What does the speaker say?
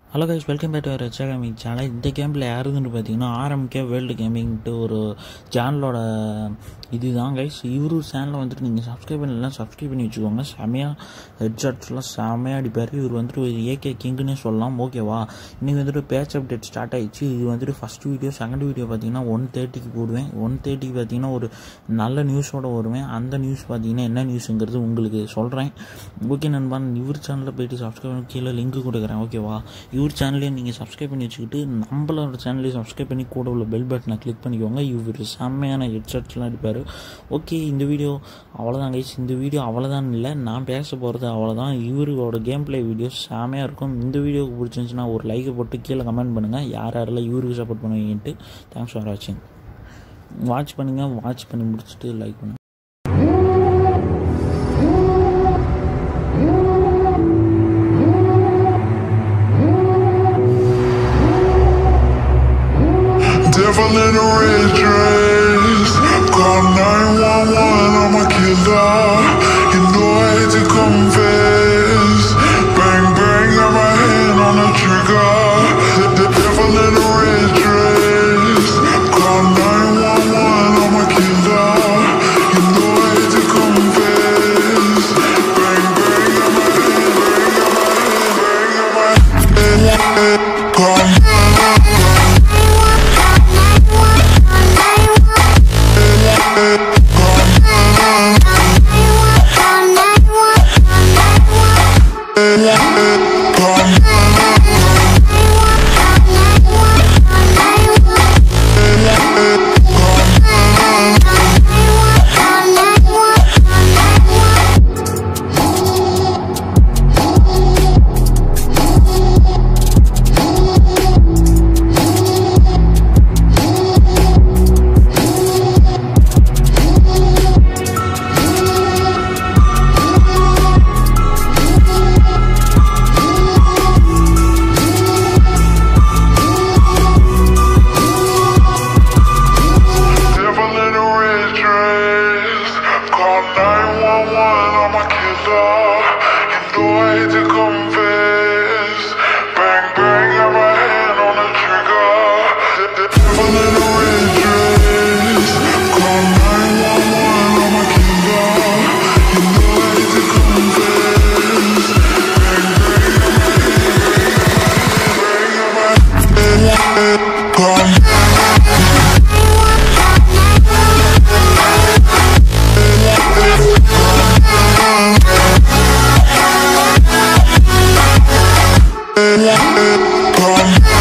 Hello guys welcome back to Racha gaming channel இந்த கேமில் யாருதுன்னு பார்த்தீங்கன்னா ஆர்எம்கே வேர்ல்டு கேமிங்ட்டு ஒரு சேனலோட இதுதான் கைஸ் இவரு சேனலை வந்துட்டு நீங்கள் சப்ஸ்கிரைப் பண்ணலாம் சப்ஸ்கிரைப் பண்ணி வச்சுக்கோங்க செமையாக ஹெட்ஷாட்ஸ்லாம் செமையாக அடிப்பார் இவர் வந்துட்டு ஒரு ஏகே கிங்குன்னே சொல்லலாம் ஓகேவா இன்றைக்கி வந்துட்டு பேட்ச் அப்டேட் ஸ்டார்ட் ஆயிடுச்சு இது வந்துட்டு ஃபஸ்ட் வீடியோ செகண்ட் வீடியோ பார்த்தீங்கன்னா ஒன் தேர்ட்டிக்கு போடுவேன் ஒன் தேர்ட்டிக்கு பார்த்தீங்கன்னா ஒரு நல்ல நியூஸோட வருவேன் அந்த நியூஸ் பார்த்தீங்கன்னா என்ன நியூஸுங்கிறது உங்களுக்கு சொல்கிறேன் ஓகே நண்பன் இவர் சேனலில் போயிட்டு சப்ஸ்கிரைப் பண்ணி கீழே லிங்க் கொடுக்குறேன் ஓகேவா இவர் சேனலையும் நீங்கள் சப்ஸ்கிரைப் பண்ணி வச்சுக்கிட்டு நம்மளோட சேனலையும் சப்ஸ்கிரைப் பண்ணி கூட உள்ள பெல் பட்டனை கிளிக் பண்ணிக்கோங்க இவர் செம்மையான ஹெட்செட்ஸ்லாம் அடிப்பார் ஓகே இந்த வீடியோ அவ்வளோதான் கைஸ் இந்த வீடியோ அவ்வளோதான் இல்லை நான் பேச போகிறது அவ்வளோதான் இவரோட கேம் ப்ளே வீடியோ செம்மையாக இருக்கும் இந்த வீடியோக்கு பிடிச்சிருந்துச்சுன்னா ஒரு லைக்கை போட்டு கீழே கமெண்ட் பண்ணுங்கள் யார் யாரெல்லாம் இவருக்கு சப்போர்ட் பண்ணுவீங்கன்ட்டு தேங்க்ஸ் ஃபார் வாட்சிங் வாட்ச் பண்ணுங்கள் வாட்ச் பண்ணி முடிச்சுட்டு லைக் பண்ணுங்கள் Devil in a red dress. Call 911, I'm a killer. You know I hate to confess. Bang, bang, got my hand on the trigger. The, the devil in a red dress. Call 911, I'm a killer. You know I hate to confess. Bang, bang, got my hand, bang, got my hand, bang, got my hand. Call Devil in a red dress. Call 911, I'm a killer. You know I hate to confess. Bang, bang, got my hand on the trigger. The, the devil in a red dress. Call 911, I'm a killer. You know I hate to confess. Bang, bang, got my hand, bang, got my hand, bang, got my hand. Call Come